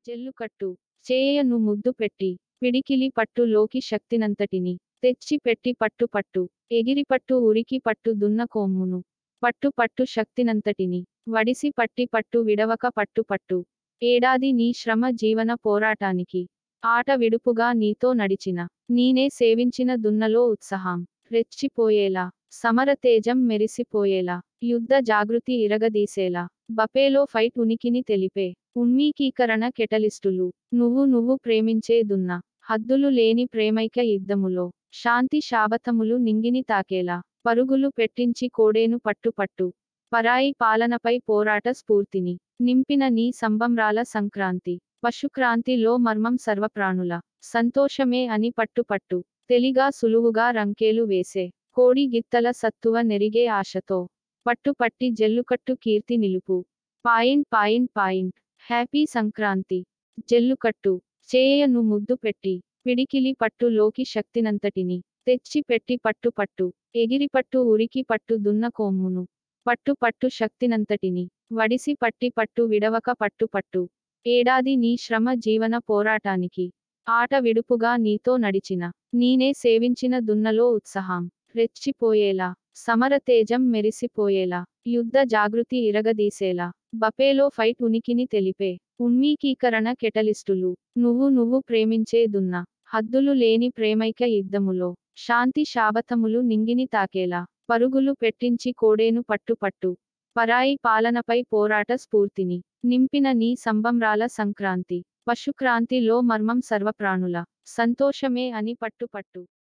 జల్లుకట్టు చేయను ముద్దు పెట్టి పిడికిలి పట్టు లోకి శక్తినంతటిని తెచ్చి పెట్టి పట్టు పట్టు ఎగిరి పట్టు ఉరికి పట్టు దున్న కొమ్మును పట్టు పట్టు శక్తినంతటిని వడిసి పట్టి పట్టు విడవక పట్టు పట్టు ఏడాది నీ శ్రమ జీవన పోరాటానికి ఆట విడుపుగా నీతో నడిచిన నీనే సేవించిన దున్నలో ఉత్సాహం రెచ్చిపోయేలా సమరతేజం మెరిసిపోయేలా యుద్ధ జాగృతి ఇరగదీసేలా బపేలో ఫైట్ ఉనికిని తెలిపే ఉన్మీకీకరణ కెటలిస్టులు నువ్వు నువ్వు ప్రేమించే దున్న హద్దులు లేని ప్రేమైక యుద్ధములో శాంతి శాబతములు నింగిని తాకేలా పరుగులు పెట్టించి కోడేను పట్టు పట్టు పరాయి పాలనపై పోరాట స్ఫూర్తిని నింపిన నీ సంభంరాల సంక్రాంతి పశుక్రాంతిలో మర్మం సర్వప్రాణుల సంతోషమే అని పట్టు పట్టు తెలిగా సులువుగా రంకేలు వేసే కోడి గిత్తల సత్తువ నెరిగే ఆశతో పట్టు పట్టి జల్లుకట్టు కీర్తి నిలుపు point point point happy Sankranti Jallikattu చేయను ముద్దు పెట్టి పిడికిలి పట్టు లోకి శక్తినంతటిని తెచ్చి పెట్టి పట్టు పట్టు ఎగిరి పట్టు ఉరికి పట్టు దున్న కొమ్మును పట్టు పట్టు శక్తినంతటిని వడిసి పట్టి పట్టు విడవక పట్టు పట్టు ఏడాది నీ శ్రమ జీవన పోరాటానికి ఆట విడుపుగా నీతో నడిచిన నీనే సేవించిన దున్నలో ఉత్సాహం రెచ్చిపోయేలా సమరతేజం మెరిసిపోయేలా యుద్ధ జాగృతి ఇరగదీసేలా బపేలో ఫైట్ ఉనికిని తెలిపే ఉన్మీకీకరణ కెటలిస్టులు నువ్వు నువ్వు ప్రేమించే దున్న హద్దులు లేని ప్రేమైక యుద్ధములో శాంతి శాబతములు నింగిని తాకేలా పరుగులు పెట్టించి కోడేను పట్టు పట్టు పరాయి పాలనపై పోరాట స్ఫూర్తిని నింపిన నీ సంభంరాల సంక్రాంతి పశుక్రాంతిలో మర్మం సర్వప్రాణుల సంతోషమే అని పట్టు పట్టు